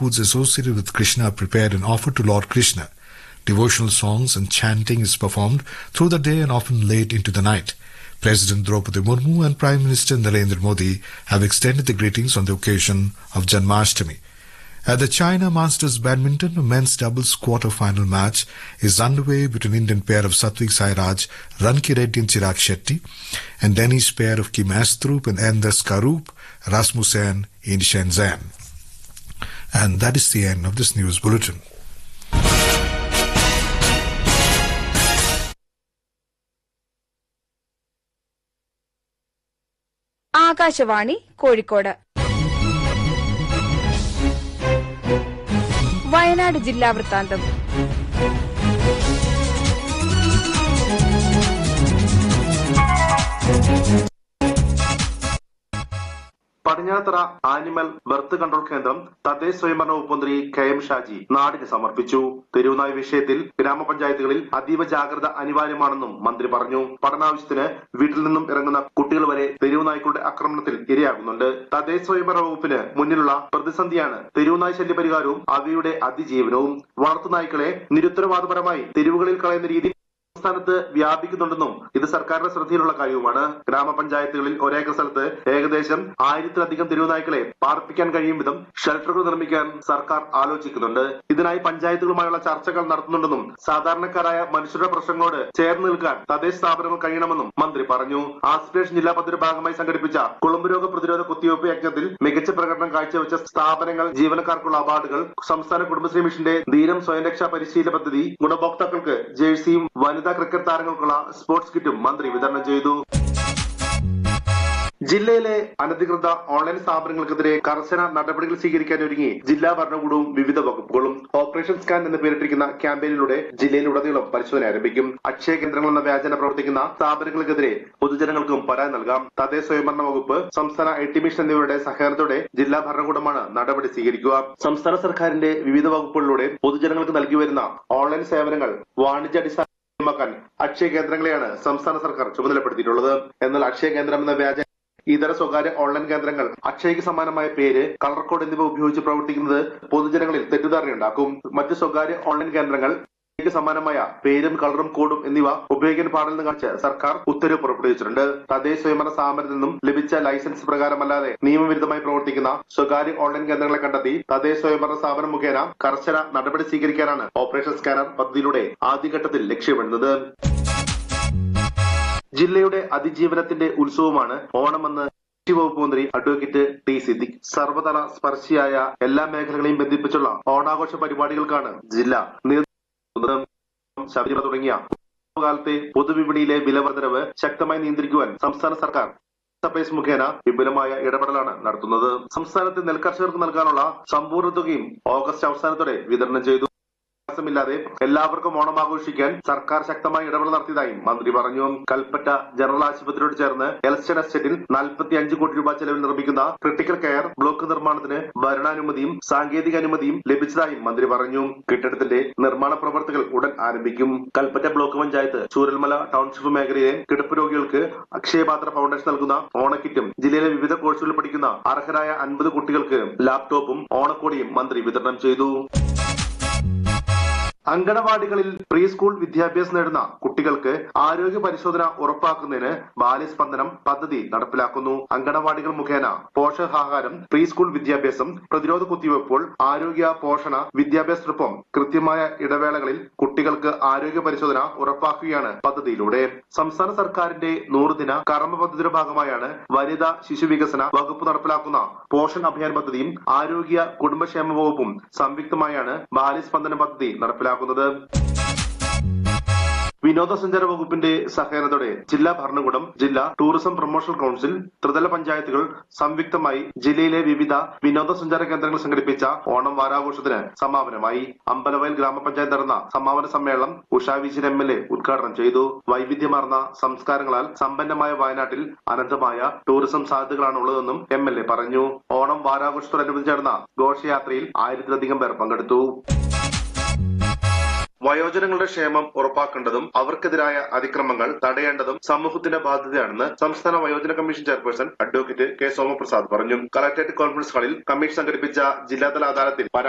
foods associated with Krishna are prepared and offered to Lord Krishna. Devotional songs and chanting is performed through the day and often late into the night. President Draupadi Murmu and Prime Minister Narendra Modi have extended the greetings on the occasion of Janmashtami. At the China Masters Badminton, a men's doubles quarter-final match is underway between Indian pair of Satwik Sairaj, Ranki Reddy and Chirag Shetty, and Danish pair of Kim Astrup and Anders Karup, Rasmussen in Shenzhen. And that is the end of this news bulletin. Akashvani Kozhikode Wayanad ജില്ലാ വൃത്താന്തം പടിഞ്ഞാത്തറ animal birth control കേന്ദ്രം തദ്ദേശ സ്വയംഭരണ വകുപ്പ് മന്ത്രി K M Shaji നാടിന് സമർപ്പിച്ചു തെരുവുനായ വിഷയത്തിൽ ഗ്രാമപഞ്ചായത്തുകളിൽ അതീവ ജാഗ്രത അനിവാര്യമാണെന്നും മന്ത്രി പറഞ്ഞു പഠനാവശ്യത്തിന് വീട്ടിൽ നിന്നും ഇറങ്ങുന്ന കുട്ടികൾ വരെ തെരുവുനായ്ക്കളുടെ ആക്രമണത്തിൽ ഇരയാകുന്നുണ്ട് തദ്ദേശ സ്വയംഭരണ വകുപ്പിന് മുന്നിലുള്ള പ്രതിസന്ധിയാണ് തെരുവുനായ ശല്യ പരിഹാരവും അവയുടെ അതിജീവനവും വളർത്തുനായ്ക്കളെ നിരുത്തരവാദപരമായി തെരുവുകളിൽ കളയുന്ന രീതി സംസ്ഥാനത്ത് വ്യാപിക്കുന്നുണ്ടെന്നും ഇത് സർക്കാരിന്റെ ശ്രദ്ധയിലുള്ള കാര്യവുമാണ് ഗ്രാമപഞ്ചായത്തുകളിൽ ഒരേക്കർ സ്ഥലത്ത് ഏകദേശം ആയിരത്തിലധികം തെരുവുനായ്ക്കളെ പാർപ്പിക്കാൻ കഴിയും വിധം ഷെൽട്ടറുകൾ നിർമ്മിക്കാൻ സർക്കാർ ആലോചിക്കുന്നുണ്ട് ഇതിനായി പഞ്ചായത്തുകളുമായുള്ള ചർച്ചകൾ നടത്തുന്നുണ്ടെന്നും സാധാരണക്കാരായ മനുഷ്യരുടെ പ്രശ്നങ്ങളോട് ചേർന്ന് നിൽക്കാൻ തദ്ദേശ സ്ഥാപനങ്ങൾ കഴിയണമെന്നും മന്ത്രി പറഞ്ഞു ആസ്പിരേഷൻ ജില്ലാ പദ്ധതിയുടെ ഭാഗമായി സംഘടിപ്പിച്ച കുളമ്പ് രോഗ പ്രതിരോധ കുത്തിവയ്പ് യജ്ഞത്തിൽ മികച്ച പ്രകടനം കാഴ്ചവെച്ച സ്ഥാപനങ്ങൾ ജീവനക്കാർക്കുള്ള അവാർഡുകൾ സംസ്ഥാന കുടുംബശ്രീ മിഷന്റെ ധീരം സ്വയം രക്ഷാ പരിശീലന പദ്ധതി ഗുണഭോക്താക്കൾക്ക് ജേഴ്സിയും വനിതാ ക്രിക്കറ്റ് താരങ്ങൾക്കുള്ള സ്പോർട്സ് കിറ്റും മന്ത്രി വിതരണം ചെയ്തു ജില്ലയിലെ അനധികൃത ഓൺലൈൻ സ്ഥാപനങ്ങൾക്കെതിരെ കർശന നടപടികൾ സ്വീകരിക്കാൻ ഒരുങ്ങി ജില്ലാ ഭരണകൂടവും വിവിധ വകുപ്പുകളും ഓപ്പറേഷൻ സ്കാൻ എന്ന് പേരിട്ടിരിക്കുന്ന ക്യാമ്പയിനിലൂടെ ജില്ലയിലുടനീളം പരിശോധന ആരംഭിക്കും അക്ഷയ കേന്ദ്രങ്ങൾ എന്ന വ്യാജന പ്രവർത്തിക്കുന്ന സ്ഥാപനങ്ങൾക്കെതിരെ പൊതുജനങ്ങൾക്കും പരാതി നൽകാം തദ്ദേശ സ്വയംഭരണ വകുപ്പ് സംസ്ഥാന ഐ ടി മിഷൻ എന്നിവരുടെ സഹകരണത്തോടെ ജില്ലാ ഭരണകൂടമാണ് നടപടി സ്വീകരിക്കുക സംസ്ഥാന സർക്കാരിന്റെ വിവിധ വകുപ്പുകളിലൂടെ പൊതുജനങ്ങൾക്ക് നൽകി വരുന്ന ഓൺലൈൻ സേവനങ്ങൾ വാണിജ്യാടിസ്ഥാന ലഭ്യമാക്കാൻ അക്ഷയ കേന്ദ്രങ്ങളെയാണ് സംസ്ഥാന സർക്കാർ ചുമതലപ്പെടുത്തിയിട്ടുള്ളത് എന്നാൽ അക്ഷയ കേന്ദ്രം എന്ന വ്യാജ ഇതര സ്വകാര്യ ഓൺലൈൻ കേന്ദ്രങ്ങൾ അക്ഷയ്ക്ക് സമാനമായ പേര് കളർ കോഡ് എന്നിവ ഉപയോഗിച്ച് പ്രവർത്തിക്കുന്നത് പൊതുജനങ്ങളിൽ തെറ്റിദ്ധാരണയുണ്ടാക്കും മറ്റ് സ്വകാര്യ ഓൺലൈൻ കേന്ദ്രങ്ങൾ അക്ഷയ്ക്ക് സമാനമായ പേരും കളറും കോഡും എന്നിവ ഉപയോഗിക്കാൻ പാടില്ലെന്ന് കാണിച്ച് സർക്കാർ ഉത്തരവ് പുറപ്പെടുവിച്ചിട്ടുണ്ട് തദ്ദേശ സ്വയംഭരണ സ്ഥാപനത്തിൽ നിന്നും ലഭിച്ച ലൈസൻസ് പ്രകാരമല്ലാതെ നിയമവിരുദ്ധമായി പ്രവർത്തിക്കുന്ന സ്വകാര്യ ഓൺലൈൻ കേന്ദ്രങ്ങളെ കണ്ടെത്തി തദ്ദേശ സ്വയംഭരണ സ്ഥാപനം മുഖേന കർശന നടപടി സ്വീകരിക്കാനാണ് ഓപ്പറേഷൻ സ്കാനർ പദ്ധതിയിലൂടെ ആദ്യഘട്ടത്തിൽ ലക്ഷ്യമിടുന്നത് ജില്ലയുടെ അതിജീവനത്തിന്റെ ഉത്സവമാണ് ഓണമെന്ന് കൃഷി വകുപ്പ് മന്ത്രി അഡ്വക്കേറ്റ് ടി സിദ്ദിഖ് സർവതല സ്പർശിയായ എല്ലാ മേഖലകളെയും ബന്ധിപ്പിച്ചുള്ള ഓണാഘോഷ പരിപാടികൾക്കാണ് ജില്ല നേതൃത്വം ശബരിമല തുടങ്ങിയ കാലത്തെ പൊതുവിപണിയിലെ വിലവർദ്ധനവ് ശക്തമായി നിയന്ത്രിക്കുവാൻ സംസ്ഥാന സർക്കാർ സപ്ലൈസ് മുഖേന വിപുലമായ ഇടപെടലാണ് നടത്തുന്നത് സംസ്ഥാനത്തെ നെൽകർഷകർക്ക് നൽകാനുള്ള സമ്പൂർണ്ണ തുകയും ഓഗസ്റ്റ് അവസാനത്തോടെ വിതരണം ചെയ്തു വ്യത്യാസമില്ലാതെ എല്ലാവർക്കും ഓണം ആഘോഷിക്കാൻ സർക്കാർ ശക്തമായ ഇടപെടൽ നടത്തിയതായും മന്ത്രി പറഞ്ഞു കൽപ്പറ്റ ജനറൽ ആശുപത്രിയോട് ചേർന്ന് എൽസ്റ്റൺ എസ്റ്റേറ്റിൽ നാൽപ്പത്തി അഞ്ച് കോടി രൂപ ചെലവിൽ നിർമ്മിക്കുന്ന ക്രിട്ടിക്കൽ കെയർ ബ്ലോക്ക് നിർമ്മാണത്തിന് ഭരണാനുമതിയും സാങ്കേതിക അനുമതിയും ലഭിച്ചതായും മന്ത്രി പറഞ്ഞു കെട്ടിടത്തിന്റെ നിർമ്മാണ പ്രവർത്തികൾ ഉടൻ ആരംഭിക്കും കൽപ്പറ്റ ബ്ലോക്ക് പഞ്ചായത്ത് ചൂരൽമല ടൗൺഷിപ്പ് മേഖലയിലെ കിടപ്പ് രോഗികൾക്ക് അക്ഷയപാത്ര ഫൗണ്ടേഷൻ നൽകുന്ന ഓണക്കിറ്റും ജില്ലയിലെ വിവിധ കോഴ്സുകളിൽ പഠിക്കുന്ന അർഹരായ അൻപത് കുട്ടികൾക്ക് ലാപ്ടോപ്പും ഓണക്കോടിയും മന്ത്രി വിതരണം ചെയ്തു അങ്കണവാടികളിൽ പ്രീ സ്കൂൾ വിദ്യാഭ്യാസം നേടുന്ന കുട്ടികൾക്ക് ആരോഗ്യ പരിശോധന ഉറപ്പാക്കുന്നതിന് ബാല്യസ്പന്ദനം പദ്ധതി നടപ്പിലാക്കുന്നു അങ്കണവാടികൾ മുഖേന പോഷകാഹാരം പ്രീ സ്കൂൾ വിദ്യാഭ്യാസം പ്രതിരോധ കുത്തിവയ്പ്പോൾ ആരോഗ്യ പോഷണ വിദ്യാഭ്യാസത്തിനൊപ്പം കൃത്യമായ ഇടവേളകളിൽ കുട്ടികൾക്ക് ആരോഗ്യ പരിശോധന ഉറപ്പാക്കുകയാണ് പദ്ധതിയിലൂടെ സംസ്ഥാന സർക്കാരിന്റെ നൂറുദിന കർമ്മ പദ്ധതിയുടെ ഭാഗമായാണ് വനിതാ ശിശു വികസന വകുപ്പ് നടപ്പിലാക്കുന്ന പോഷൺ അഭിയാൻ പദ്ധതിയും ആരോഗ്യ കുടുംബക്ഷേമ വകുപ്പും സംയുക്തമായാണ് ബാല്യസ്പന്ദന പദ്ധതി നടപ്പിലാക്കുന്നത് വിനോദസഞ്ചാര വകുപ്പിന്റെ സഹകരണത്തോടെ ജില്ലാ ഭരണകൂടം ജില്ലാ ടൂറിസം പ്രൊമോഷൻ കൌൺസിൽ ത്രിതല പഞ്ചായത്തുകൾ സംയുക്തമായി ജില്ലയിലെ വിവിധ വിനോദസഞ്ചാര കേന്ദ്രങ്ങൾ സംഘടിപ്പിച്ച ഓണം വാരാഘോഷത്തിന് സമാപനമായി അമ്പലവയൽ ഗ്രാമപഞ്ചായത്ത് നടന്ന സമാപന സമ്മേളനം Usha Vijayan M L A ഉദ്ഘാടനം ചെയ്തു വൈവിധ്യമാർന്ന സംസ്കാരങ്ങളാൽ സമ്പന്നമായ വയനാട്ടിൽ അനന്തമായ ടൂറിസം സാധ്യതകളാണ് ഉള്ളതെന്നും എം എൽ എ പറഞ്ഞു ഓണം വാരാഘോഷത്തോടനുബന്ധിച്ച് നടന്ന ഘോഷയാത്രയിൽ ആയിരത്തിലധികം പേർ പങ്കെടുത്തു വയോജനങ്ങളുടെ ക്ഷേമം ഉറപ്പാക്കേണ്ടതും അവർക്കെതിരായ അതിക്രമങ്ങൾ തടയേണ്ടതും സമൂഹത്തിന്റെ ബാധ്യതയാണെന്ന് സംസ്ഥാന വയോജന commission chairperson advocate K Somaprasad പറഞ്ഞു കളക്ടറേറ്റ് കോൺഫറൻസ് ഹാളിൽ കമ്മീഷൻ സംഘടിപ്പിച്ച ജില്ലാതല അദാലത്തിൽ